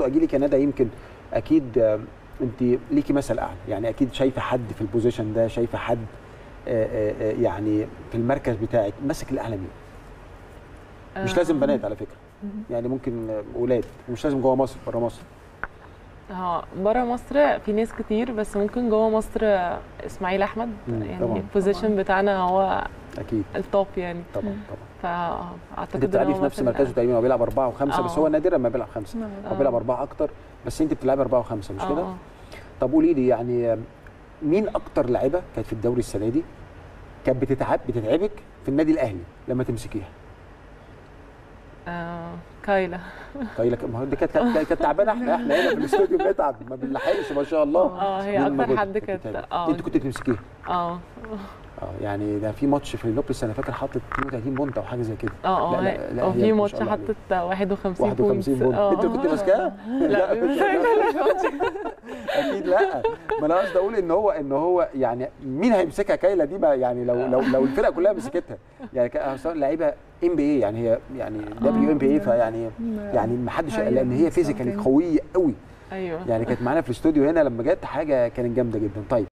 برضو اجي لك يا ندى يمكن اكيد آه، انت ليكي مثل اعلى يعني اكيد شايفه حد في البوزيشن ده شايفه حد آه، آه، آه، يعني في المركز بتاعك ماسك الاعلى مين مش لازم بنات على فكره يعني ممكن آه، ولاد مش لازم جوه مصر بره مصر اه بره مصر في ناس كتير بس ممكن جوه مصر اسماعيل احمد مم، يعني طبعاً. البوزيشن بتاعنا هو اكيد التوب يعني طبعا طبعا فاعتقد انت إن بتلعبي هو في نفس مثلاً- مركزه تقريبا هو بيلعب اربعه وخمسه بس آه. هو نادرا ما بيلعب خمسه هو آه. بيلعب اربعه اكتر بس انت بتلعبي اربعه وخمسه مش كده؟ آه. طب قولي لي يعني مين اكتر لاعيبه كانت في الدوري السنه دي كانت بتتعب بتتعبك في النادي الاهلي لما تمسكيها؟ آه. كايلا طيب لك ما هو دي كانت كانت كانت تعبانه احنا احنا هنا في الاستوديو بنتعب ما بنلحقش ما شاء الله اه هي مين ما اكتر كنت- حد كانت بتتعب. اه انت كنت بتمسكيها اه اه يعني ده في ماتش في لوبس انا فاكر حطت 32 بونت او حاجه زي كده اه لا، اه لا، لا، هي وفي ما ماتش شاء الله عليها. حطت 51 51 بونت آه. انت كنت ماسكاها؟ لا كنت- اكيد لا ما انا قصدي اقول ان هو ان هو يعني مين هيمسكها كايلا دي ما يعني لو لو لو الفرقه كلها مسكتها يعني ك- أصلاً لعيبه ام بي اي يعني هي يعني دبليو ام بي اي فيعني يعني ما حدش أيوة، لان هي فيزيكالي something. قويه قوي ايوه يعني كانت معانا في الاستوديو هنا لما جت حاجه كانت جامده جدا طيب